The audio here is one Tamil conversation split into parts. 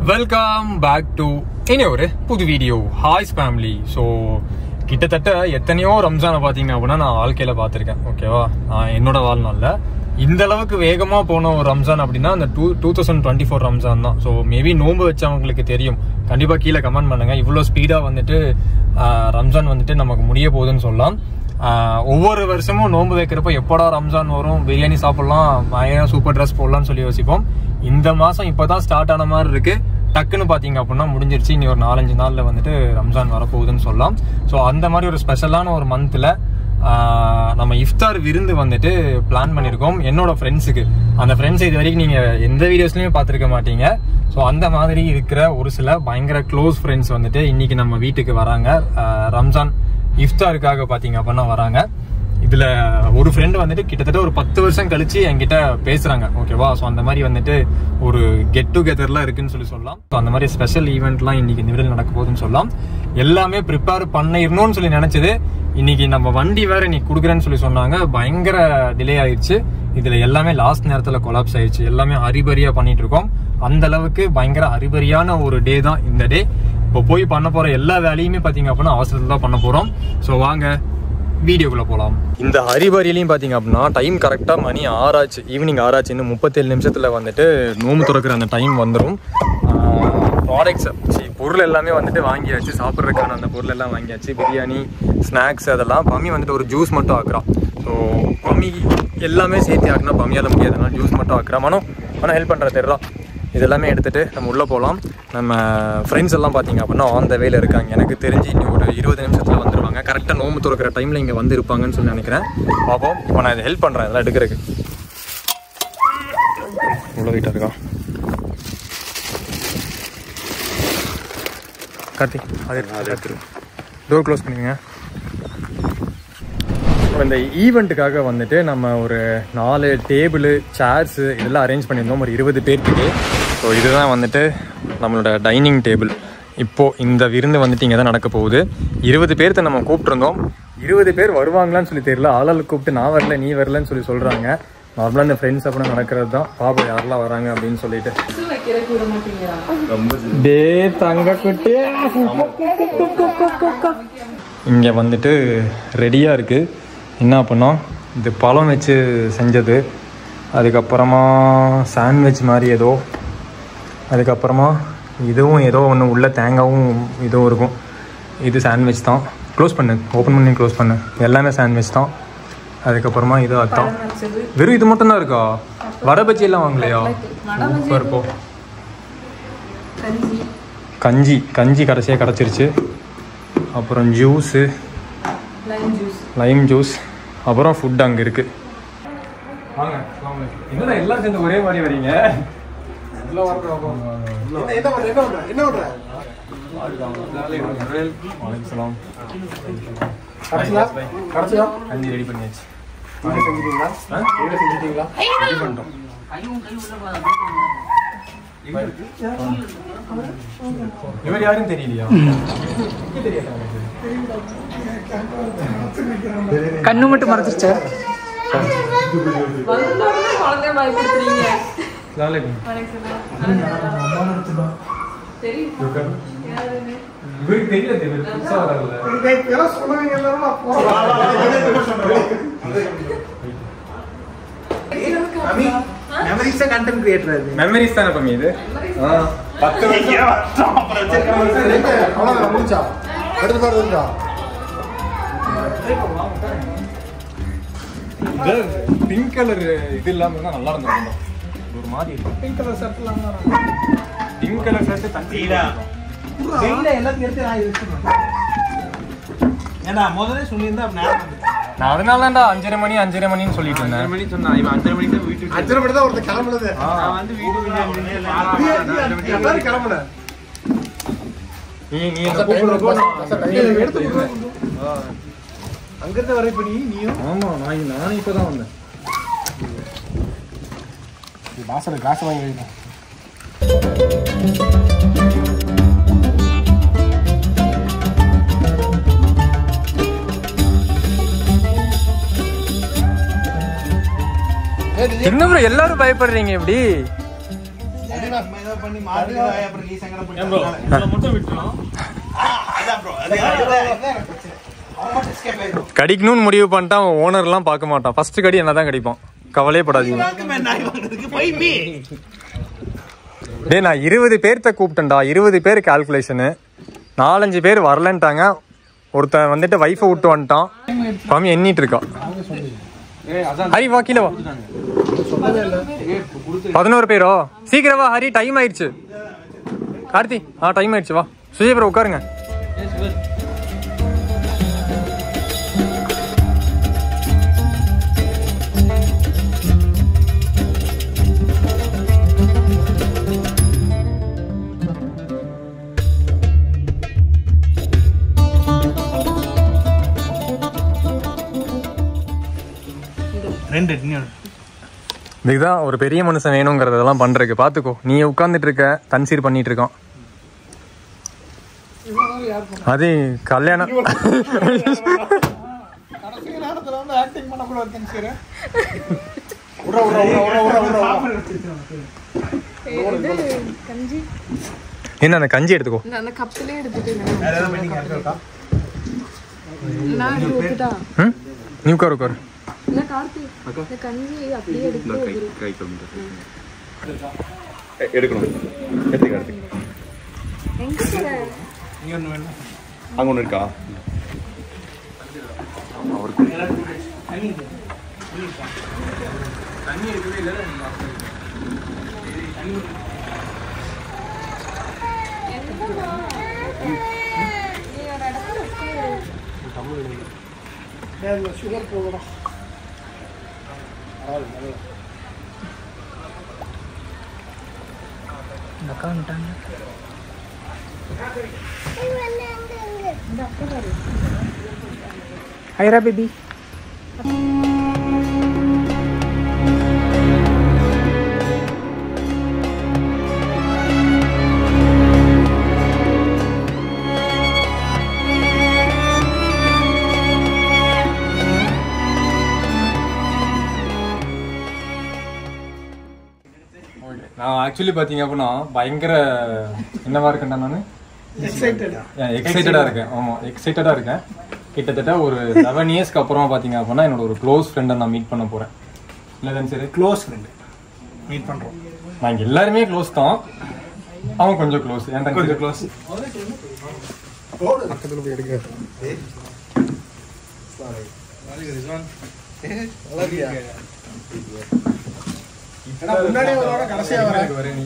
வெல்கம் பேக் டு இனி ஒரு புது வீடியோ ஹாய்ஸ் ஃபேமிலி ஸோ கிட்டத்தட்ட எத்தனையோ ரம்ஜானை பார்த்தீங்க அப்படின்னா நான் வாழ்க்கையில பார்த்துருக்கேன் ஓகேவா நான் என்னோட வாழ்நாளில் இந்த அளவுக்கு வேகமாக போன ஒரு ரம்ஜான் அப்படின்னா அந்த two two thousand twenty four Ramzan தான் ஸோ மேபி நோன்பு வச்சவங்களுக்கு தெரியும் கண்டிப்பாக கீழே கமெண்ட் பண்ணுங்க இவ்வளோ ஸ்பீடாக வந்துட்டு ஆஹ், ரம்ஜான் வந்துட்டு நமக்கு முடிய போகுதுன்னு சொல்லலாம் ஆஹ் ஒவ்வொரு வருஷமும் நோன்பு வைக்கிறப்ப எப்படா ரம்ஜான் வரும் பிரியாணி சாப்பிடலாம் பயங்கர சூப்பர் ட்ரெஸ் போடலாம்னு சொல்லி யோசிப்போம் இந்த மாசம் இப்பதான் ஸ்டார்ட் ஆன மாதிரி இருக்கு டக்குன்னு பாத்தீங்க அப்படின்னா முடிஞ்சிருச்சு இனி ஒரு நாலஞ்சு நாள்ல வந்துட்டு ரம்ஜான் வரப்போகுதுன்னு சொல்லலாம் ஸோ அந்த மாதிரி ஒரு ஸ்பெஷலான ஒரு மந்த்ல நம்ம இஃப்தார் விருந்து வந்துட்டு பிளான் பண்ணியிருக்கோம் என்னோட ஃப்ரெண்ட்ஸுக்கு அந்த ஃப்ரெண்ட்ஸ் இது வரைக்கும் நீங்க எந்த வீடியோஸ்லயுமே பார்த்துருக்க மாட்டீங்க ஸோ அந்த மாதிரி இருக்கிற ஒரு சில பயங்கர க்ளோஸ் ஃப்ரெண்ட்ஸ் வந்துட்டு இன்னைக்கு நம்ம வீட்டுக்கு வராங்க ஆஹ் ரம்ஜான் இஃப்தாருக்காக பாத்தீங்க அப்படின்னா வராங்க இதுல ஒரு ஃப்ரெண்ட் வந்துட்டு கிட்டத்தட்ட ஒரு பத்து வருஷம் கழிச்சு என்கிட்ட பேசுறாங்க ஓகேவா ஸோ அந்த மாதிரி வந்துட்டு ஒரு கெட் டுகெதர்லாம் இருக்குன்னு சொல்லி சொல்லலாம் ஸோ அந்த மாதிரி ஸ்பெஷல் ஈவெண்ட்லாம் இன்னைக்கு இந்த வீடியோ நடக்க போகுதுன்னு சொல்லலாம் எல்லாமே ப்ரிப்பேர் பண்ணிடணும்னு சொல்லி நினைச்சது இன்னைக்கு நம்ம வண்டி வேற இன்னைக்கு கொடுக்குறேன்னு சொல்லி சொன்னாங்க பயங்கர டிலே ஆயிடுச்சு இதுல எல்லாமே லாஸ்ட் நேரத்துல கொலாப்ஸ் ஆயிடுச்சு எல்லாமே ஹரிபரியா பண்ணிட்டு இருக்கோம் அந்த அளவுக்கு பயங்கர ஹரிபரியான ஒரு டே தான் இந்த டே இப்போ போய் பண்ண போற எல்லா வேலையுமே பாத்தீங்க அப்படின்னா அவசரத்துல தான் பண்ண போறோம் ஸோ வாங்க வீடியோக்குள்ள போகலாம் இந்த ஹரிபரியிலையும் பாத்தீங்க அப்படின்னா டைம் கரெக்டா மணி ஆறாச்சு ஈவினிங் ஆறாச்சு இன்னும் முப்பத்தேழு நிமிஷத்துல வந்துட்டு நோம்பு திறக்கிற அந்த டைம் வந்துடும் ப்ராடக்ட்ஸ் சரி பொருள் எல்லாமே வந்துட்டு வாங்கியாச்சு சாப்பிட்றதுக்கான அந்த பொருள் எல்லாம் வாங்கியாச்சு பிரியாணி ஸ்நாக்ஸ் அதெல்லாம் பம்மி வந்துட்டு ஒரு ஜூஸ் மட்டும் ஆக்குறான் ஸோ பம்மி எல்லாமே சேர்த்து ஆக்குனா பம்மியால முடியாது அதனால ஜூஸ் மட்டும் ஆக்குறான் மனம் ஆனால் ஹெல்ப் பண்ணுற தெரியல இதெல்லாமே எடுத்துட்டு நம்ம உள்ளே போகலாம் நம்ம ஃப்ரெண்ட்ஸ் எல்லாம் பார்த்தீங்க அப்படின்னா ஆன் த வேல இருக்காங்க எனக்கு தெரிஞ்சு இன்னும் ஒரு இருபது நிமிஷத்தில் வந்துருவாங்க கரெக்டாக நோம்பு திறக்கிற டைமில் இங்கே வந்து இருப்பாங்கன்னு சொல்லி நினைக்கிறேன் பார்ப்போம் இப்போ நான் இதை ஹெல்ப் பண்ணுறேன் இதெல்லாம் எடுக்கிறதுக்கு இவ்வளோ வெயிட்டாக இருக்கா கார்த்தி அது அது எடுத்துரு டோர் க்ளோஸ் பண்ணிடுங்க இப்போ இந்த ஈவெண்ட்டுக்காக வந்துட்டு நம்ம ஒரு நாலு டேபிள் சேர்ஸு இதெல்லாம் அரேஞ்ச் பண்ணியிருந்தோம் ஒரு இருபது பேர்த்துக்கு ஸோ இதுதான் வந்துட்டு நம்மளோட டைனிங் டேபிள் இப்போது இந்த விருந்து வந்துட்டு இங்கே தான் நடக்க போகுது இருபது பேர்த்த நம்ம கூப்பிட்ருந்தோம் இருபது பேர் வருவாங்களான்னு சொல்லி தெரியல ஆளாளுக்கு கூப்பிட்டு நான் வரல நீ வரலன்னு சொல்லி சொல்கிறாங்க நார்மலாக இந்த ஃப்ரெண்ட்ஸ் அப்படின்னா நடக்கிறது தான் பாப்பா யாரெல்லாம் வராங்க அப்படின்னு சொல்லிட்டு டே தங்க குட்டி இங்கே வந்துட்டு ரெடியாக இருக்குது என்ன அப்படின்னா இது பழம் வச்சு செஞ்சது அதுக்கப்புறமா சாண்ட்விச் மாதிரி ஏதோ அதுக்கப்புறமா இதுவும் ஏதோ ஒன்று உள்ள தேங்காவும் இதுவும் இருக்கும் இது சாண்ட்விச் தான் க்ளோஸ் பண்ணு ஓப்பன் பண்ணி க்ளோஸ் பண்ணு எல்லாமே சாண்ட்விச் தான் அதுக்கப்புறமா இது அதான் வெறும் இது மட்டும் தான் இருக்கா வடை பஜ்ஜி எல்லாம் வாங்கலையா சூப்பர் போ கஞ்சி கஞ்சி கடைசியாக கிடச்சிருச்சு அப்புறம் ஜூஸு லைம் ஜூஸ் அப்புறம் ஃபுட் அங்கே இருக்கு வாங்க என்னடா எல்லாம் சேர்ந்து ஒரே மாதிரி வரீங்க வலைக்கம் கஞ்சி ரெடி பண்ணியாச்சு ஆ? ரெடி பண்ணிட்டோம் இவர் யாரும் தெரியலையா கண்ணு மட்டும் மறைச்சிருச்சா வந்தோடனே குழந்தைய பயப்படுத்துறீங்க நாளைக்கு தெரியும் இவருக்கு தெரியல இவர் புதுசா வரல மெமரிஸா கண்டென்ட் கிரியேட்டர் அது மெமரிஸ் தானே பம்மி இது ஆ, பத்து இது பிங்க் கலர் இது இல்லாம இருந்தா நல்லா இருந்திருக்கும் ஒரு மாதிரி இருக்கும் பிங்க் கலர் ஷர்ட் இல்லாம பிங்க் கலர் ஷர்ட் தண்ணி வெயில எல்லாத்தையும் எடுத்து நான் வச்சுருவேன் ஏன்னா முதல்ல சொல்லியிருந்தா அப்ப ஞாபகம் வந்துச்சு. நான் அதனால தான்டா அஞ்சரை மணி அஞ்சரை மணின்னு சொல்லிட்டு அஞ்சரை இருந்தேன் மணி சொன்னா இவன் அஞ்சரை மணிக்கு தான் வீட்டுக்கு அஞ்சரை மணி தான் ஒருத்தர் கிளம்புனது நான் வந்து வீட்டுக்கு எல்லாரும் கிளம்புனேன் நீ நீ என்ன கூப்பிடுறப்போ நான் எடுத்து அங்கிருந்து வர இப்ப நீ நீயும் ஆமா நான் நானே இப்பதான் வந்தேன் வாசனை காசு வாங்கி வைக்கணும் என்ன ப்ரோ எல்லாரும் பயப்படுறீங்க இப்படி ஏதாவது பண்ணி மாட்டுக்கு அப்புறம் நீ சங்கடம் ஏன் bro இதுல மட்டும் விட்டுரும் அதான் bro அது அதுதான் எனக்கு பிரச்சனை அவன் மட்டும் escape ஆயிடுவான். கடிக்கணும்னு முடிவு பண்ணிட்டா அவன் ஓனர்லாம் பார்க்க மாட்டான் ஃபர்ஸ்ட் கடி என்ன தான் கடிப்பான் கவலையே படாதீங்க வாங்குமே நாய் வாங்குறதுக்கு போய் மீ டேய் நான் இருபது பேர்த்த கூப்பிட்டேன்டா இருபது பேர் கால்குலேஷனு நாலஞ்சு பேர் வரலன்ட்டாங்க ஒருத்தன் வந்துட்டு வைஃபை விட்டு வந்துட்டான் பாமி எண்ணிட்டு இருக்கா ஹரி வா கீழே வா பதினோரு பேரோ சீக்கிரம் வா ஹரி டைம் ஆயிடுச்சு கார்த்தி ஆ டைம் ஆயிடுச்சு வா சுஜய் ப்ரோ உட்காருங்க ரெண்டு இன்னொரு இதுதான் ஒரு பெரிய மனுஷன் வேணுங்கிறதெல்லாம் பண்றதுக்கு பாத்துக்கோ நீ உட்கார்ந்துட்டு இருக்க தன்சீர் பண்ணிட்டு இருக்கான் அது கல்யாணம் கடைசி நேரத்துல வந்து ஆக்டிங் பண்ணக்கூடாது சரி விட்ற விட்ற விட்ற விட்ற விட்ற விட்ற இது கஞ்சி என்ன அந்த கஞ்சி எடுத்துக்கோ நான் அந்த கப்பிலே எடுத்துட்டு வேற ஏதாவது பெண்டிங் இருக்கா நான் இது ஊத்துட்டா ம் நீ உட்காரு உட்காரு இல்ல கார்த்தி இந்த கஞ்சி அப்படியே எடுத்து ஒரு- எடுக்கணும் எடுத்துக்க எடுத்துக்க எங்க போற நீ ஒன்று வேணும் அங்கே ஒன்று இருக்கா சுகர் போகலாம் ஹைரா பேபி நான் ஆக்சுவலி பார்த்தீங்க அப்படின்னா பயங்கர என்னவா இருக்கேன்டா நான் எக்ஸைட்டட் எக்ஸைட்டடாக இருக்கேன் ஆமாம் எக்ஸைட்டடாக இருக்கேன் கிட்டத்தட்ட ஒரு செவன் இயர்ஸ்க்கு அப்புறமா பார்த்தீங்க அப்படின்னா என்னோட ஒரு க்ளோஸ் ஃப்ரெண்டை நான் மீட் பண்ண போகிறேன் இல்லை சரி க்ளோஸ் ஃப்ரெண்டு மீட் பண்ணுறோம் நான் இங்க எல்லாருமே க்ளோஸ் தான் அவன் கொஞ்சம் க்ளோஸ் என் தங்கச்சி கொஞ்சம் க்ளோஸ் பக்கத்துல போய் எடுக்க ஏன்னா முன்னாடியே வரோட கடைசியா வரேன்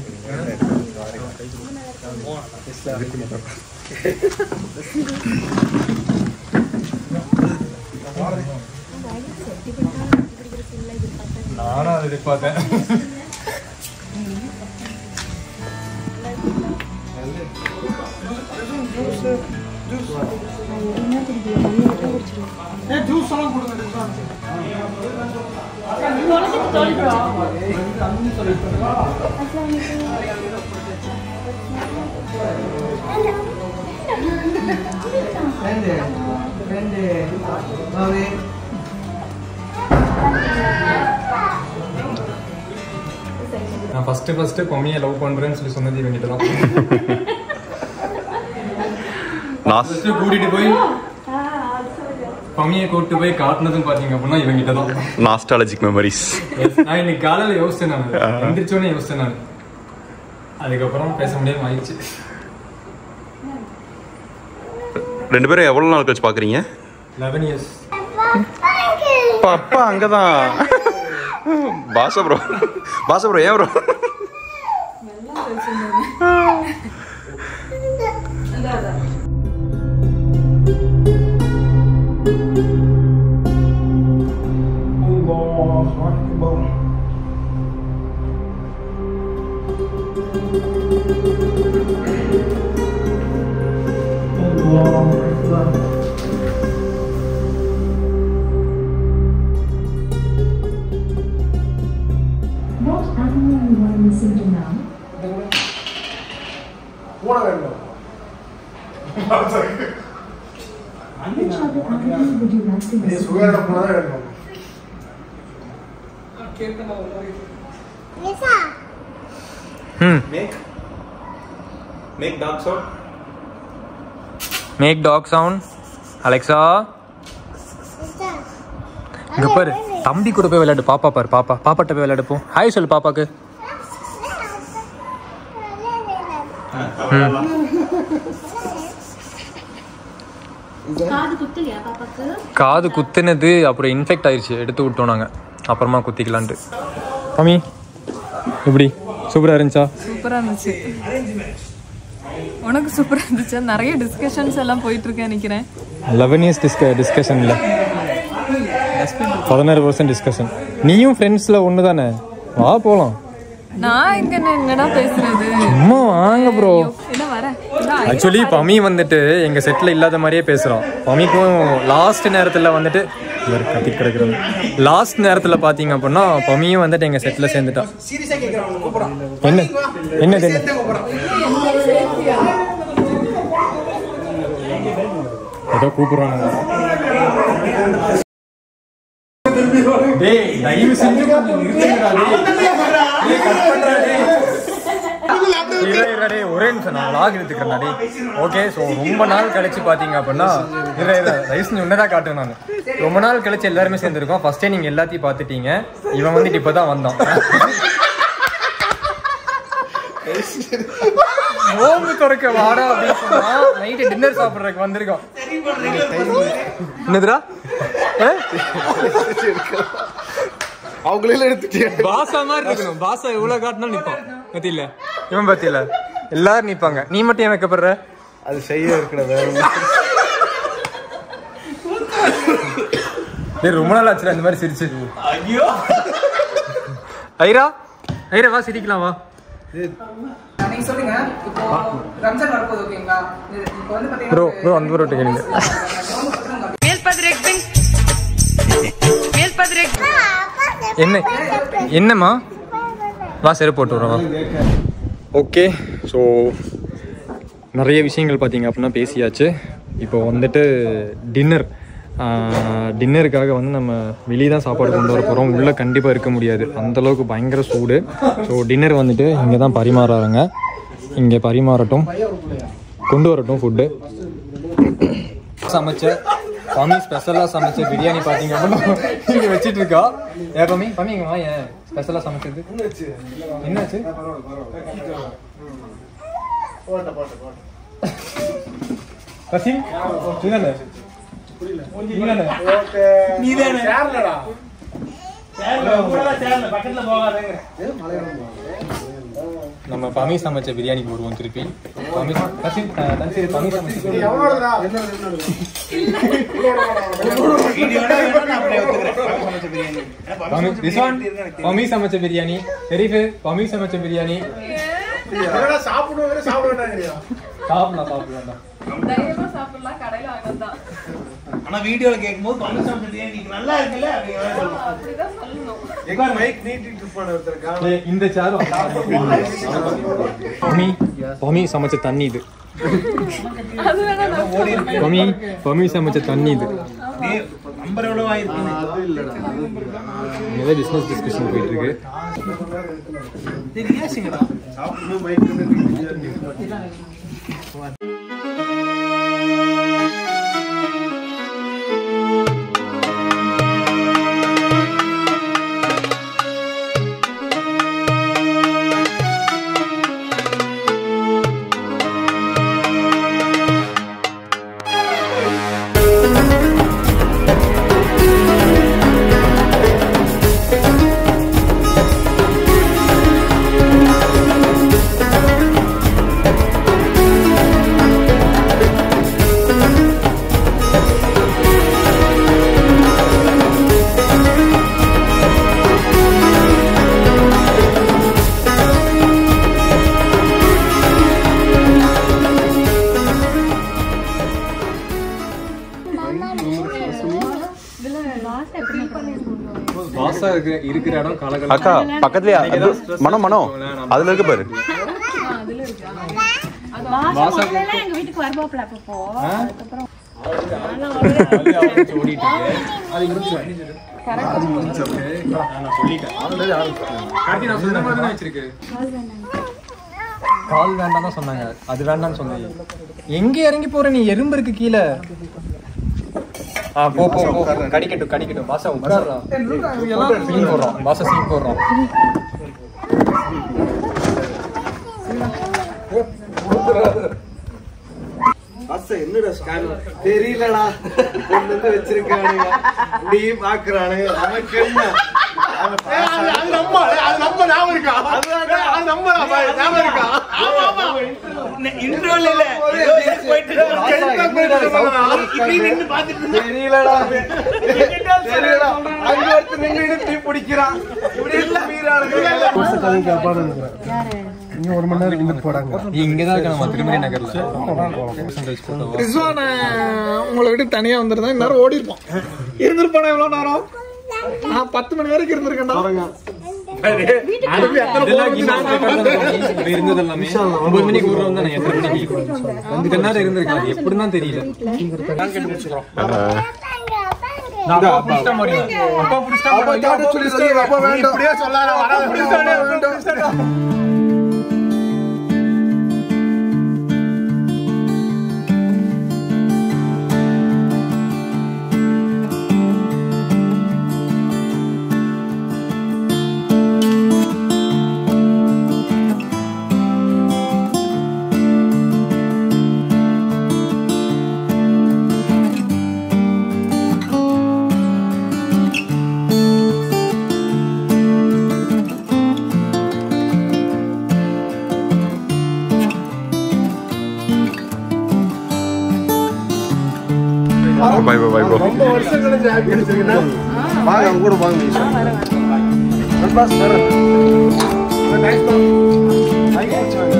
நானும் அதை எதிர்பார்த்தேன் ஏன் ஜூஸ் எல்லாம் கொடுங்க ரெண்டு ரெண்டு ஒரு நான் ஃபர்ஸ்ட் ஃபர்ஸ்ட் பொம்மையை லவ் பண்றேன்னு சொல்லி சொன்னது இவங்கிட்ட தான் நாஸ் ஃபர்ஸ்ட் கூட்டிட்டு போய் பொம்மையை கூட்டிட்டு போய் காட்டுனதும் பாத்தீங்க அப்படின்னா இவங்கிட்ட தான் நாஸ்டாலஜிக் மெமரிஸ் Yes, நான் இன்னைக்கு காலையில யோசிச்சேன் நான் எந்திரிச்சோடனே யோசிச்சேன் நான் அதுக்கப்புறம் பேச முடியாம ஆயிடுச்சு ரெண்டு பேரும் எவ்வளோ நாள் கழிச்சு பார்க்குறீங்க லெவன் இயர்ஸ் அப்பா அங்கே தான் பாச ப்ரோ பாச ப்ரோ ஏன் bro What animal you are missing to now? கூட வேண்டும் Which other animal would you like to நீ visit? சுகரோட போனா தான் வேண்டும் ம் make dog sound make dog sound Alexa இங்க பாரு தம்பி கூட போய் விளையாடு பாப்பா பாரு பாப்பா பாப்பாட்ட போய் விளையாடு போ ஹாய் சொல்லு பாப்பாக்கு காது குத்துலையா பாப்பாக்கு காது குத்துனது அப்புறம் இன்ஃபெக்ட் ஆயிருச்சு எடுத்து விட்டோம் நாங்க அப்புறமா குத்திக்கலான்ட்டு மம்மி எப்படி சூப்பரா இருந்துச்சா சூப்பரா இருந்துச்சு உனக்கு சூப்பரா இருந்துச்சு நிறைய டிஸ்கஷன்ஸ் எல்லாம் போயிட்டு இருக்கேன் நினைக்கிறேன் லெவன் இயர்ஸ் டிஸ்க டிஸ்கஷன்ல பதினாறு பர்சன்ட் டிஸ்கஷன் நீயும் ஃப்ரெண்ட்ஸில் ஒன்று தானே வா போகலாம் நான் இங்க என்ன- என்னடா பேசுறது சும்மா வாங்க ப்ரோ என்ன வர இந்தா, ஆக்சுவலி பமி வந்துட்டு எங்க செட்ல இல்லாத மாதிரியே பேசுறோம் பமிக்கும் லாஸ்ட் நேரத்துல வந்துட்டு இவர் கத்தி கிடக்குறது லாஸ்ட் நேரத்துல பாத்தீங்க அப்படின்னா பமியும் வந்துட்டு எங்க செட்ல சேர்ந்துட்டா சீரியஸா கேக்குறான் கூப்பிடுறான் என்ன என்னது என்ன ஏதோ கூப்பிடுறாங்க டேய் தயவு செஞ்சு கொஞ்சம் நிறுத்துங்கடா டேய். டேய், cut பண்றா டேய். இருடா, இருடா டேய், ஒரே நிமிஷம் நான் லாக் எடுத்துக்கிறேன் டேய் ஓகே ஸோ ரொம்ப நாள் கழிச்சு பார்த்தீங்க அப்படின்னா இல்லை இல்லை ரைஸ் உன்னதான் காட்டுவேன் நான் ரொம்ப நாள் கழிச்சு எல்லாருமே சேர்ந்துருக்கோம் ஃபர்ஸ்டே நீங்கள் எல்லாத்தையும் பார்த்துட்டீங்க இவன் வந்துட்டு இப்போ தான் வந்தான் நோம்பு திறக்க வாடா அப்படின்னு சொன்னா நைட்டு டின்னர் சாப்பிட்றதுக்கு வந்திருக்கோம் என்னதுடா அவங்களே எடுத்துட்டே பாசா மாதிரி இருக்கணும் பாசா எவ்வளவு காட்டினா நிப்பான் பத்தியில இவன் பத்தியில எல்லாரும் நிப்பாங்க நீ மட்டும் ஏன் வைக்கப்படுற அது செய்ய இருக்கிற வேற டேய் ரொம்ப நாள் ஆச்சுடா இந்த மாதிரி சிரிச்சு ஐரா ஐரா வா சிரிக்கலாம் வா நீங்க சொல்லுங்க இப்போ ரம்ஜான் வரப்போகுது ஓகேங்களா இது- இப்போ வந்து ப்ரோ பாத்தீங்கன்னா ப்ரோ அந்த ப்ரோ கேளுங்க என்ன என்னம்மா வா செருப்பு போட்டு விட்றோம் வா ஓகே ஸோ நிறைய விஷயங்கள் பார்த்தீங்க அப்படின்னா பேசியாச்சு இப்போ வந்துட்டு டின்னர் டின்னருக்காக வந்து நம்ம வெளியே தான் சாப்பாடு கொண்டு வர போகிறோம் உள்ளே கண்டிப்பாக இருக்க முடியாது அந்தளவுக்கு பயங்கர சூடு ஸோ டின்னர் வந்துட்டு இங்கே தான் பரிமாறாங்க இங்கே பரிமாறட்டும் கொண்டு வரட்டும் ஃபுட்டு சமைச்ச பமி ஸ்பெஷலாக சமைச்ச பிரியாணி பார்த்தீங்க அப்படின்னா இங்கே வச்சிட்டு இருக்கா ஏன் பமி பமி இங்கே வா ஏன் ஸ்பெஷலாக சமைச்சது என்னாச்சு கசிம் நீதானே நீதானே நீதானே சேர்லடா சேர்ல கூடலாம் சேர்ல பக்கத்துல போகாதேங்க நம்ம பமி சமைச்ச பிரியாணிக்கு வருவோம் திருப்பி பமி கசிம் அஹ், தன்சீர் பமி சமைச்ச பிரியாணி வீடியோட வேணா நான் அப்படியே ஒத்துக்கிறேன் சமைச்ச பிரியாணி பமி ரிஸ்வான் பமி சமைச்ச பிரியாணி ஷெரீஃப் பமி சமைச்ச பிரியாணி சாப்பிடுவோம் வேற சாப்பிட வேண்டாம் சாப்பிடலாம் சாப்பிடலாம் தைரியமா சாப்பிடலாம் கடையில வாங்கதான் ஆனா வீடியோல கேட்கும்போது பங்கு சமைச்ச பிரியாணி இன்னைக்கு நல்லா இருக்குல்ல அப்படிங்கிற மாதிரி சொல்லணும் அப்படிதான் சொல்லணும் எங்க மைக் நீட்டிட்டு இருப்பான ஒருத்தர் ஏய், இந்த சேர் பமி பமி சமைச்ச தண்ணி இது அது வேணா நான் பமி பமி சமைச்ச தண்ணி இது நம்பர் எவ்வளவு ஆயிருக்கு இங்கே பிஸ்னஸ் டிஸ்கஷன் போயிட்டு இருக்கு தெரியாச்சுங்கடா பாசா இருக்கு இருக்கிற இடம் கலகல அக்கா பக்கத்துலயே அது மனம் மனம் அதுல இருக்கு பாரு பாசா எங்க வீட்டுக்கு வருவாப்ல அப்பப்போ ஓடிட்டு இருக்கு கார்த்தி நான் சொன்ன மாதிரி தான் வச்சிருக்கு கால் வேண்டாம் தான் சொன்னாங்க அது வேண்டாம்னு சொன்னீங்க எங்க இறங்கி போற நீ எறும்பு இருக்கு கீழே ஆ போ போ போ கடிக்கட்டும் கடிக்கட்டும் பாசா உட்கார்றோம் சீன் போடுறோம் பாசா சீன் போடுறோம் அசை என்னடா ஸ்கேன் தெரியலடா கொண்டு வந்து வச்சிருக்கானுங்க நீ பாக்குறானுங்க நமக்கு என்ன அது நம்ம அது நம்ம ஞாபகம் இருக்கா அது நம்ம ஞாபகம் இருக்கா இன்ட்ரோல் இல்ல தெரியலடா தெரியலடா அங்க ஒருத்தர் நின்று டீ பிடிக்கிறான் இப்படி எல்லாம் இங்க தான் இருக்க நம்ம திருமணி நகர்ல ரிஸ்வான உங்களை விட்டு தனியா வந்திருந்தா இந்நேரம் ஓடி இருப்பான் இருந்திருப்பானா எவ்வளவு நேரம் நான் பத்து மணி வரைக்கும் இருந்திருக்கேன்டா இப்ப இருந்தது எல்லாமே ஒன்பது மணிக்கு விடுறோம் தான் எத்தனை மணிக்கு கொஞ்ச நேரம் இருந்திருக்காது எப்படின்னு தான் தெரியல நான் அப்பா புடிச்சிட்டா மரியா. அப்பா புடிச்சிட்டா மரியா. இப்படியே சொல்லாத வராத பை பை பை ப்ரோ ரொம்ப வருஷம் கழிச்சு happy கிடைச்சிருக்குண்ணா. வாங்க அவங்க கூட வாங்க நிஷா. நண்பாஸ் வரேன். Nice bro. Mic வச்சுக்கோங்க.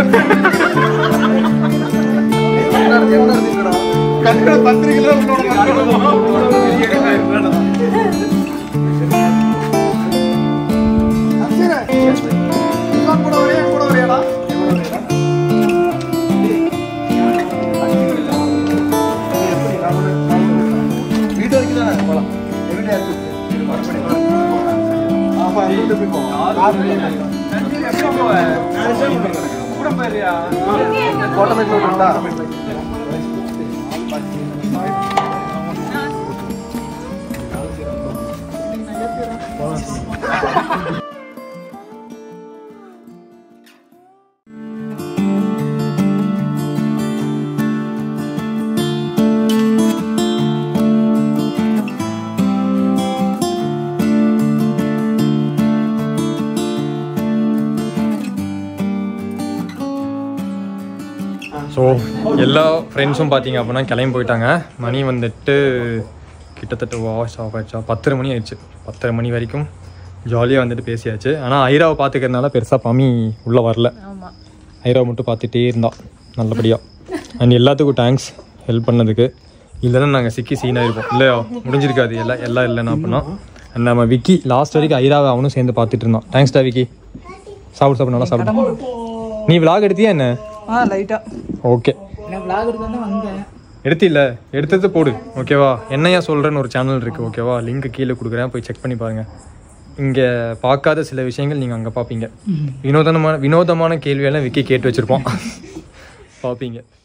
என்ன என்ன இருக்குடா? கண்டிப்பா பத்திரிகையில உன்னோட கூட ஒரே கூட ஒரேடா வீட்டு வரைக்கும் தானே போலாம் எங்கிட்ட இருக்கு ஆமா வீட்டு போய் போவோம் கோட்டமைக்கு விட்டா ஸோ எல்லா ஃப்ரெண்ட்ஸும் பார்த்தீங்க அப்படின்னா கிளம்பி போயிட்டாங்க மணி வந்துட்டு கிட்டத்தட்ட வாஷ் ஆஃப் ஆயிடுச்சா பத்தரை மணி ஆயிடுச்சு பத்தரை மணி வரைக்கும் ஜாலியாக வந்துட்டு பேசியாச்சு ஆனால் ஐராவை பார்த்துக்கிறதுனால பெருசாக பமி உள்ளே வரல ஐராவை மட்டும் பார்த்துட்டே இருந்தான் நல்லபடியாக அண்ட் எல்லாத்துக்கும் தேங்க்ஸ் ஹெல்ப் பண்ணதுக்கு இல்லைன்னா நாங்கள் சிக்கி சீனாக இருப்போம் இல்லையா முடிஞ்சிருக்காது எல்லாம் எல்லாம் இல்லைன்னா அப்படின்னா And நம்ம விக்கி லாஸ்ட் வரைக்கும் ஐராவை அவனும் சேர்ந்து பார்த்துட்டு இருந்தான் தேங்க்ஸ்டா விக்கி சாப்பிடு சாப்பிடு நல்லா சாப்பிடு நீ விலாக் எடுத்தியா என்ன ஆ லைட்டா ஓகே நான் விளாக் எடுத்து தான் வந்தேன் எடுத்தில்ல எடுத்தது போடு ஓகேவா என்னையா சொல்கிறேன்னு ஒரு சேனல் இருக்குது ஓகேவா லிங்க் கீழே கொடுக்குறேன் போய் செக் பண்ணி பாருங்கள் இங்கே பார்க்காத சில விஷயங்கள் நீங்கள் அங்கே பார்ப்பீங்க வினோதமான வினோதமான கேள்வியெல்லாம் விக்கி கேட்டு வச்சுருப்போம் பார்ப்பீங்க